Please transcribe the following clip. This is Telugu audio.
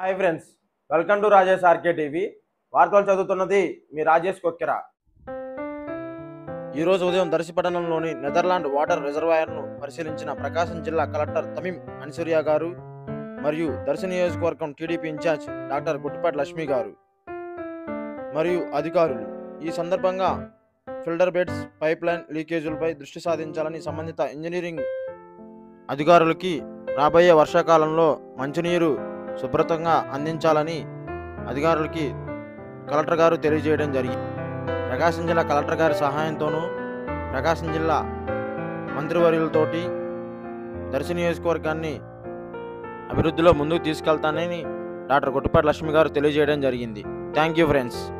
hi friends welcome to Rajesh RK TV వార్తలు చదువుతున్నది మీ రాజేష్ కొక్కెర ఈరోజు ఉదయం దర్శిపట్టణంలోని నెదర్లాండ్ వాటర్ రిజర్వాయర్ను పరిశీలించిన ప్రకాశం జిల్లా కలెక్టర్ తమీం అన్సూరియా గారు మరియు దర్శి నియోజకవర్గం TDP in charge doctor Guttipati Lakshmi garu మరియు అధికారులు ఈ సందర్భంగా ఫిల్టర్ బెడ్స్ పైప్ లైన్ లీకేజీలపై దృష్టి సాధించాలని సంబంధిత ఇంజనీరింగ్ అధికారులకి రాబోయే వర్షాకాలంలో మంచినీరు శుభ్రతంగా అందించాలని అధికారులకి కలెక్టర్ గారు తెలియజేయడం జరిగింది ప్రకాశం జిల్లా కలెక్టర్ గారి సహాయంతోనూ ప్రకాశం జిల్లా మంత్రివర్యులతోటి దర్శి నియోజకవర్గాన్ని అభివృద్ధిలో ముందుకు తీసుకెళ్తానని డాక్టర్ గుట్టుపాటి లక్ష్మి గారు తెలియజేయడం జరిగింది థ్యాంక్ యూ ఫ్రెండ్స్